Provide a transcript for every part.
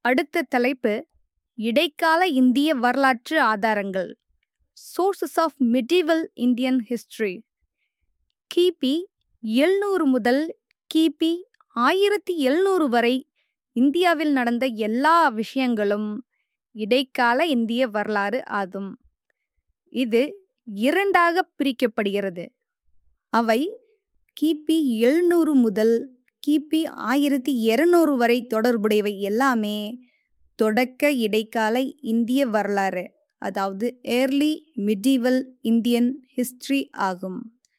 அடுத்த தலைப்பு இடைக்கால இந்திய வரலாற்று ஆதாரங்கள் sources of medieval Indian history கிபி எழுநூறு முதல் கிபி ஆயிரத்தி எழுநூறு வரை இந்தியாவில் நடந்த எல்லா விஷயங்களும் இடைக்கால இந்திய வரலாறு ஆகும் இது இரண்டாக பிரிக்கப்படுகிறது அவை கிபி எழுநூறு முதல் கிபி ஆயிரத்தி இருநூறு வரை தொடர்புடையவை எல்லாமே தொடக்க இடைக்கால இந்திய வரலாறு அதாவது ஏர்லி மிடிவல் இந்தியன் ஹிஸ்டரி ஆகும்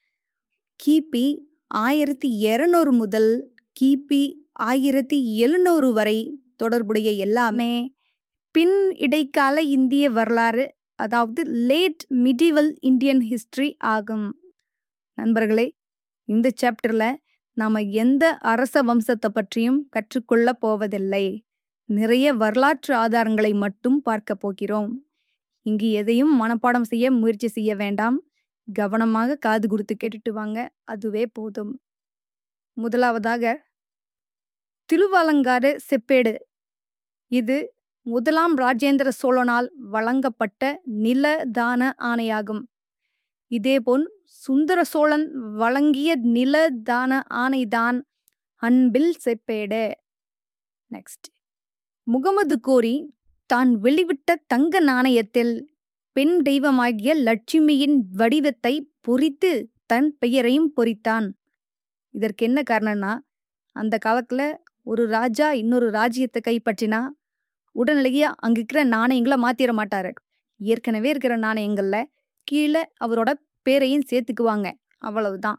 கிபி ஆயிரத்தி இருநூறு முதல் கிபி ஆயிரத்தி எழுநூறு வரை தொடர்புடைய எல்லாமே பின் இடைக்கால இந்திய வரலாறு அதாவது லேட் மிடிவல் இந்தியன் ஹிஸ்டரி ஆகும் நண்பர்களே இந்த சாப்டர்ல நாம எந்த அரச வம்சத்தை பற்றியும் கற்றுக்கொள்ள போவதில்லை நிறைய வரலாற்று ஆதாரங்களை மட்டும் பார்க்க போகிறோம் இங்கு எதையும் மனப்பாடம் செய்ய முயற்சி செய்ய வேண்டாம் கவனமாக காது கொடுத்து கேட்டுட்டு வாங்க அதுவே போதும் முதலாவதாக திருவாலங்காடு செப்பேடு இது முதலாம் ராஜேந்திர சோழனால் வழங்கப்பட்ட நில தான ஆணையாகும் இதேபோல் சுந்தர சோழன் வழங்கிய நில தான ஆணைதான் அன்பில் செப்பேடு நெக்ஸ்ட் முகமது கோரி தான் வெளிவிட்ட தங்க நாணயத்தில் பெண் தெய்வமாகிய லட்சுமியின் வடிவத்தை பொறித்து தன் பெயரையும் பொறித்தான் இதற்கு என்ன காரணம்னா அந்த காலத்துல ஒரு ராஜா இன்னொரு ராஜ்யத்தை கைப்பற்றினா உடனடியா அங்க இருக்கிற நாணயங்களை மாத்திர மாட்டாரு ஏற்கனவே இருக்கிற நாணயங்கள்ல கீழே அவரோட பேரையும் சேர்த்துக்குவாங்க அவ்வளவுதான்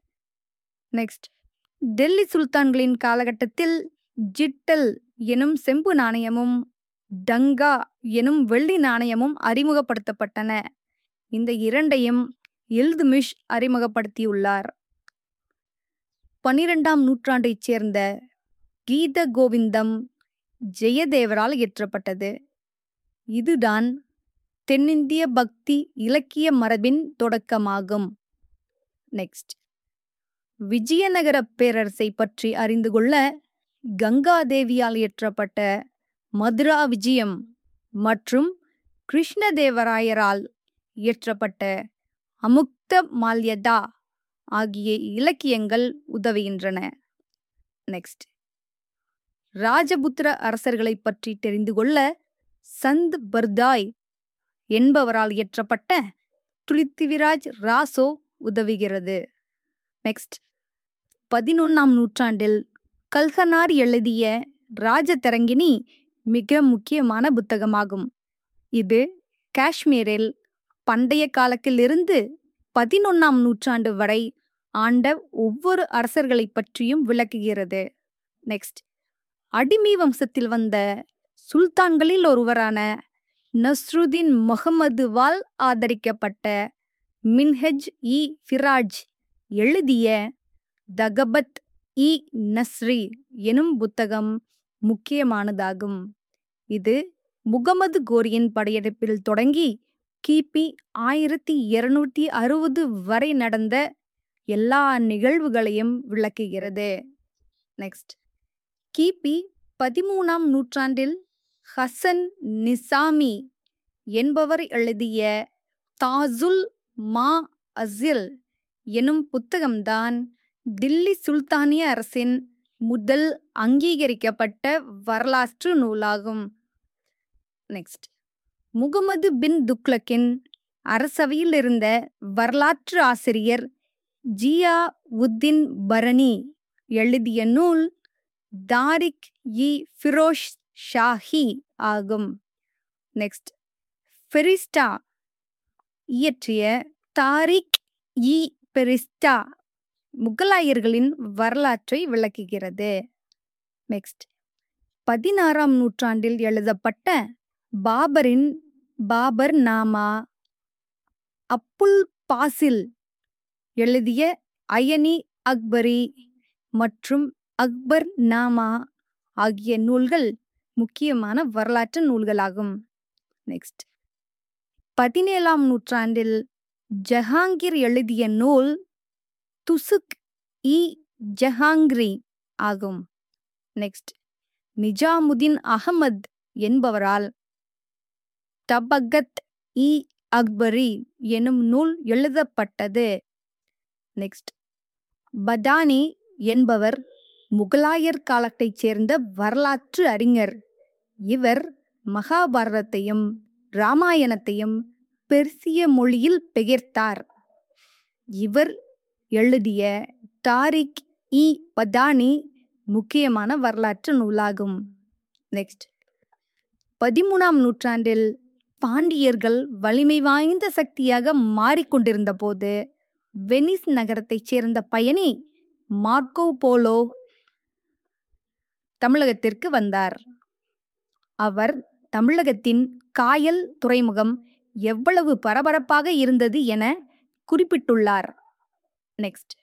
நெக்ஸ்ட் டெல்லி சுல்தான்களின் காலகட்டத்தில் ஜிட்டல் எனும் செம்பு நாணயமும் டங்கா எனும் வெள்ளி நாணயமும் அறிமுகப்படுத்தப்பட்டன இந்த இரண்டையும் இல்துமிஷ் அறிமுகப்படுத்தியுள்ளார் பன்னிரெண்டாம் நூற்றாண்டைச் சேர்ந்த கீத கோவிந்தம் ஜெயதேவரால் இயற்றப்பட்டது இதுதான் தென்னிந்திய பக்தி இலக்கிய மரபின் தொடக்கமாகும் நெக்ஸ்ட் விஜயநகர பேரரசை பற்றி அறிந்து கொள்ள கங்காதேவியால் இயற்றப்பட்ட மதுரா விஜயம் மற்றும் கிருஷ்ணதேவராயரால் இயற்றப்பட்ட அமுக்த மால்யதா ஆகிய இலக்கியங்கள் உதவுகின்றன நெக்ஸ்ட் ராஜபுத்திர அரசர்களை பற்றி தெரிந்து கொள்ள சந்த் பர்தாய் என்பவரால் இயற்றப்பட்ட துளித்திவிராஜ் ராசோ உதவுகிறது நெக்ஸ்ட் பதினொன்னாம் நூற்றாண்டில் கல்கனார் எழுதிய ராஜதரங்கிணி மிக முக்கியமான புத்தகமாகும் இது காஷ்மீரில் பண்டைய காலத்திலிருந்து பதினொன்னாம் நூற்றாண்டு வரை ஆண்ட ஒவ்வொரு அரசர்களை பற்றியும் விளக்குகிறது நெக்ஸ்ட் அடிமி வம்சத்தில் வந்த சுல்தான்களில் ஒருவரான நஸ்ருதீன் முகமதுவால் ஆதரிக்கப்பட்ட மின்ஹெஜ் இ ஃபிராஜ் எழுதிய தகபத் இ நஸ்ரி எனும் புத்தகம் முக்கியமானதாகும் இது முகமது கோரியின் படையெடுப்பில் தொடங்கி கிபி ஆயிரத்தி இருநூற்றி அறுபது வரை நடந்த எல்லா நிகழ்வுகளையும் விளக்குகிறது நெக்ஸ்ட் கிபி பதிமூணாம் நூற்றாண்டில் ஹசன் நிசாமி என்பவர் எழுதிய தாசுல் மா அசில் எனும் புத்தகம்தான் தில்லி சுல்தானிய அரசின் முதல் அங்கீகரிக்கப்பட்ட வரலாற்று நூலாகும் நெக்ஸ்ட் முகமது பின் துக்ளக்கின் அரசவையில் இருந்த வரலாற்று ஆசிரியர் ஜியா உத்தின் பரணி எழுதிய நூல் தாரிக் இ ஃபிரோஷ் ஷாஹி ஆகும் நெக்ஸ்ட் ஃபெரிஸ்டா இயற்றிய தாரிக் இ பெரிஸ்டா முகலாயர்களின் வரலாற்றை விளக்குகிறது நெக்ஸ்ட் பதினாறாம் நூற்றாண்டில் எழுதப்பட்ட பாபரின் பாபர் நாமா அப்புல் பாசில் எழுதிய அயனி அக்பரி மற்றும் அக்பர் நாமா ஆகிய நூல்கள் முக்கியமான வரலாற்று நூல்களாகும் நெக்ஸ்ட் பதினேழாம் நூற்றாண்டில் ஜஹாங்கீர் எழுதிய நூல் துசுக் இ ஜஹாங்கிரி ஆகும் நெக்ஸ்ட் நிஜாமுதீன் அகமது என்பவரால் தபகத் இ அக்பரி எனும் நூல் எழுதப்பட்டது நெக்ஸ்ட் பதானி என்பவர் முகலாயர் காலத்தைச் சேர்ந்த வரலாற்று அறிஞர் இவர் மகாபாரதத்தையும் இராமாயணத்தையும் பெர்சிய மொழியில் பெயர்த்தார் இவர் எழுதிய தாரிக் இ பதானி முக்கியமான வரலாற்று நூலாகும் நெக்ஸ்ட் பதிமூணாம் நூற்றாண்டில் பாண்டியர்கள் வலிமை வாய்ந்த சக்தியாக மாறிக்கொண்டிருந்த போது வெனிஸ் நகரத்தைச் சேர்ந்த பயணி மார்க்கோ போலோ தமிழகத்திற்கு வந்தார் அவர் தமிழகத்தின் காயல் துறைமுகம் எவ்வளவு பரபரப்பாக இருந்தது என குறிப்பிட்டுள்ளார் நெக்ஸ்ட்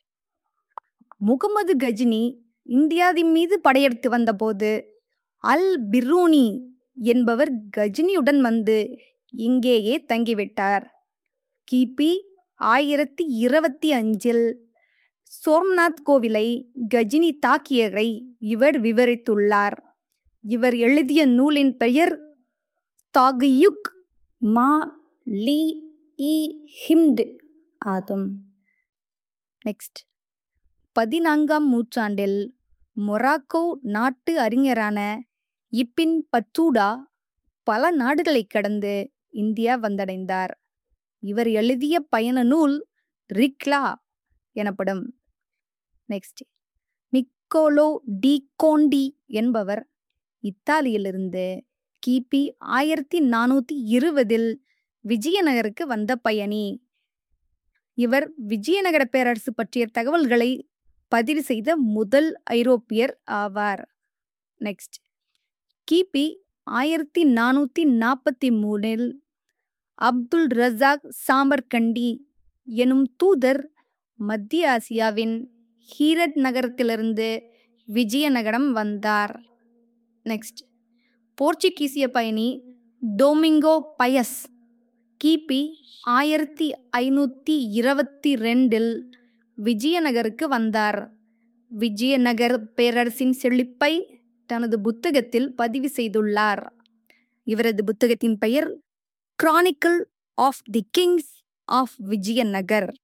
முகமது கஜினி இந்தியாவின் மீது படையெடுத்து வந்தபோது அல் பிர்ரூனி என்பவர் கஜினியுடன் வந்து இங்கேயே தங்கிவிட்டார் கிபி ஆயிரத்தி இருபத்தி அஞ்சில் சோம்நாத் கோவிலை கஜினி தாக்கியதை இவர் விவரித்துள்ளார் இவர் எழுதிய நூலின் பெயர் தாகியுக் மா லி இ ஹிம்ட் ஆகும் நெக்ஸ்ட் பதினான்காம் நூற்றாண்டில் மொராக்கோ நாட்டு அறிஞரான இப்பின் பத்தூடா பல நாடுகளை கடந்து இந்தியா வந்தடைந்தார் இவர் எழுதிய பயண நூல் ரிக்லா எனப்படும் நெக்ஸ்ட் நிக்கோலோ டி கோண்டி என்பவர் இத்தாலியிலிருந்து கிபி ஆயிரத்தி நானூற்றி இருபதில் விஜயநகருக்கு வந்த பயணி இவர் விஜயநகர பேரரசு பற்றிய தகவல்களை பதிவு செய்த முதல் ஐரோப்பியர் ஆவார் நெக்ஸ்ட் கிபி ஆயிரத்தி நானூற்றி நாற்பத்தி மூணில் அப்துல் ரசாக் சாமர்கண்டி எனும் தூதர் மத்திய ஆசியாவின் ஹீரட் நகரத்திலிருந்து விஜயநகரம் வந்தார் நெக்ஸ்ட் போர்ச்சுகீசிய பயணி டோமிங்கோ பயஸ் கிபி ஆயிரத்தி ஐநூற்றி இருபத்தி ரெண்டில் விஜயநகருக்கு வந்தார் விஜயநகர் பேரரசின் செழிப்பை தனது புத்தகத்தில் பதிவு செய்துள்ளார் இவரது புத்தகத்தின் பெயர் chronicle of the kings of Vijayanagar